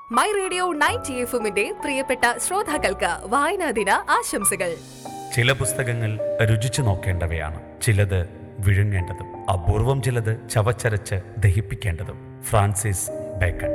my radio ninety എഫുമിന്റെ പ്രിയപ്പെട്ട ശ്രോതാക്കൾക്ക് വായനാ ദിന ആശംസകൾ ചില പുസ്തകങ്ങൾ രുചിച്ചു നോക്കേണ്ടവയാണ് ചിലത് വിഴുങ്ങേണ്ടതും അപൂർവം ചിലത് ചവച്ചരച്ച് ദഹിപ്പിക്കേണ്ടതും Francis Bacon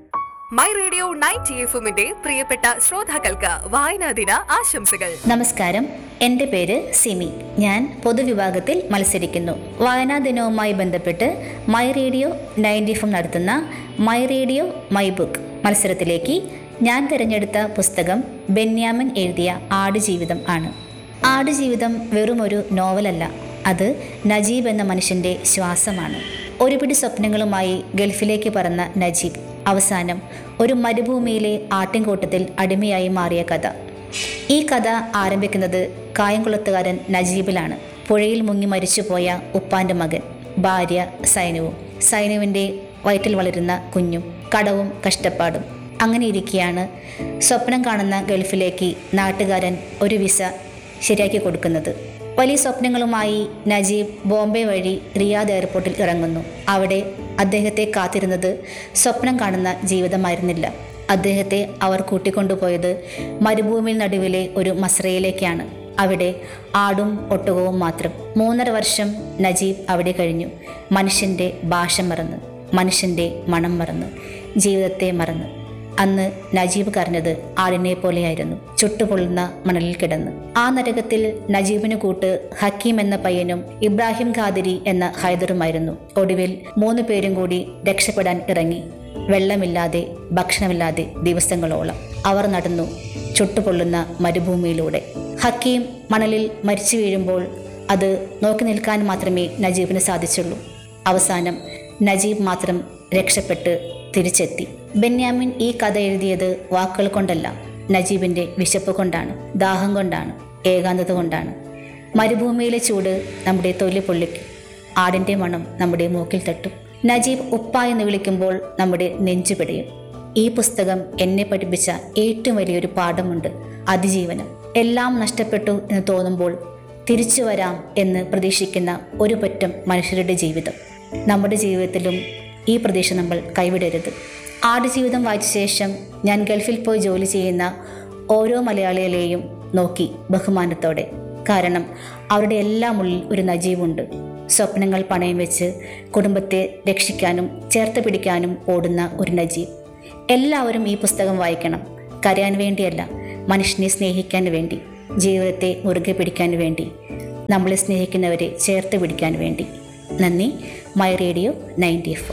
my radio ninety എഫുമിന്റെ പ്രിയപ്പെട്ട ശ്രോതാക്കൾക്ക് വായനാ ദിന ആശംസകൾ നമസ്കാരം എൻ്റെ പേര് സിമി ഞാൻ പൊതുവിഭാഗത്തിൽ മത്സരിക്കുന്നു വായനാ ദിനവുമായി ബന്ധപ്പെട്ട് മൈ റേഡിയോ നയൻറ്റി എഫ് നടത്തുന്ന മൈ റേഡിയോ മൈ ബുക്ക് മത്സരത്തിലേക്ക് ഞാൻ തിരഞ്ഞെടുത്ത പുസ്തകം ബെന്യാമിൻ എഴുതിയ ആടുജീവിതം ആണ് ആടുജീവിതം വെറുമൊരു നോവലല്ല അത് നജീബ് എന്ന മനുഷ്യൻ്റെ ശ്വാസമാണ് ഒരുപിടി സ്വപ്നങ്ങളുമായി ഗൾഫിലേക്ക് പറന്ന നജീബ് അവസാനം ഒരു മരുഭൂമിയിലെ ആട്ടിൻകൂട്ടത്തിൽ അടിമയായി മാറിയ കഥ ഈ കഥ ആരംഭിക്കുന്നത് കായംകുളത്തുകാരൻ നജീബിലാണ് പുഴയിൽ മുങ്ങി മരിച്ചുപോയ ഉപ്പാന്റെ മകൻ ഭാര്യ സൈനുവും സൈനുവിൻ്റെ വയറ്റിൽ വളരുന്ന കുഞ്ഞും കടവും കഷ്ടപ്പാടും അങ്ങനെ ഇരിക്കെയാണ് സ്വപ്നം കാണുന്ന ഗൾഫിലേക്ക് നാട്ടുകാരൻ ഒരു വിസ ശരിയാക്കി കൊടുക്കുന്നത് വലിയ സ്വപ്നങ്ങളുമായി നജീബ് ബോംബെ വഴി റിയാദ് എയർപോർട്ടിൽ ഇറങ്ങുന്നു അവിടെ അദ്ദേഹത്തെ കാത്തിരുന്നത് സ്വപ്നം കാണുന്ന ജീവിതമായിരുന്നില്ല അദ്ദേഹത്തെ അവർ കൂട്ടിക്കൊണ്ടുപോയത് മരുഭൂമിയിൽ നടുവിലെ ഒരു മസ്രയിലേക്കാണ് അവിടെ ആടും ഒട്ടകവും മാത്രം മൂന്നര വർഷം നജീബ് അവിടെ കഴിഞ്ഞു മനുഷ്യൻ്റെ ഭാഷ മറന്ന് മനുഷ്യൻ്റെ മണം മറന്ന് ജീവിതത്തെ മറന്ന് അന്ന് നജീബ് കരഞ്ഞത് ആടിനെ പോലെയായിരുന്നു ചുട്ടുപൊള്ളുന്ന മണലിൽ കിടന്ന് ആ നരകത്തിൽ നജീബിന് കൂട്ട് ഹക്കീം എന്ന പയ്യനും ഇബ്രാഹിം ഖാദിരി എന്ന ഹൈദറുമായിരുന്നു ഒടുവിൽ മൂന്ന് പേരും കൂടി രക്ഷപ്പെടാൻ ഇറങ്ങി വെള്ളമില്ലാതെ ഭക്ഷണമില്ലാതെ ദിവസങ്ങളോളം അവർ നടന്നു ചുട്ടുപൊള്ളുന്ന മരുഭൂമിയിലൂടെ ഹക്കീം മണലിൽ മരിച്ചു വീഴുമ്പോൾ അത് നോക്കി നിൽക്കാൻ മാത്രമേ നജീബിന് സാധിച്ചുള്ളൂ അവസാനം നജീബ് മാത്രം രക്ഷപ്പെട്ട് തിരിച്ചെത്തി ബെന്യാമിൻ ഈ കഥ എഴുതിയത് വാക്കുകൾ കൊണ്ടല്ല നജീബിൻ്റെ വിശപ്പ് കൊണ്ടാണ് ദാഹം കൊണ്ടാണ് ഏകാന്തത കൊണ്ടാണ് മരുഭൂമിയിലെ ചൂട് നമ്മുടെ തൊലി പൊള്ളിക്കും ആടിൻ്റെ മണം നമ്മുടെ മൂക്കിൽ തട്ടും നജീബ് ഉപ്പ എന്ന് വിളിക്കുമ്പോൾ നമ്മുടെ നെഞ്ചു പിടയും ഈ പുസ്തകം എന്നെ പഠിപ്പിച്ച ഏറ്റവും വലിയൊരു പാഠമുണ്ട് അതിജീവനം എല്ലാം നഷ്ടപ്പെട്ടു എന്ന് തോന്നുമ്പോൾ തിരിച്ചു വരാം എന്ന് പ്രതീക്ഷിക്കുന്ന ഒരു പറ്റം മനുഷ്യരുടെ ജീവിതം നമ്മുടെ ജീവിതത്തിലും ഈ പ്രതീക്ഷ നമ്മൾ കൈവിടരുത് ആടുജീവിതം വായിച്ച ശേഷം ഞാൻ ഗൾഫിൽ പോയി ജോലി ചെയ്യുന്ന ഓരോ മലയാളികളെയും നോക്കി ബഹുമാനത്തോടെ കാരണം അവരുടെ എല്ലാം ഉള്ളിൽ ഒരു നജീവുണ്ട് സ്വപ്നങ്ങൾ പണയം വെച്ച് കുടുംബത്തെ രക്ഷിക്കാനും ചേർത്ത് പിടിക്കാനും ഓടുന്ന ഒരു നജീബ് എല്ലാവരും ഈ പുസ്തകം വായിക്കണം കരയാൻ വേണ്ടിയല്ല മനുഷ്യനെ സ്നേഹിക്കാൻ വേണ്ടി ജീവിതത്തെ മുറുകെ പിടിക്കാൻ വേണ്ടി നമ്മളെ സ്നേഹിക്കുന്നവരെ ചേർത്ത് പിടിക്കാൻ വേണ്ടി നന്ദി my radio ninety F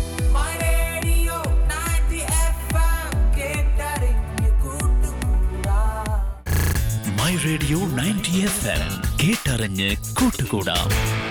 My radio 90 FM കേട്ടറിഞ്ഞ് കൂട്ടുകൂടാ my radio ninety F M കേട്ടറിഞ്ഞ് കൂട്ടുകൂടാം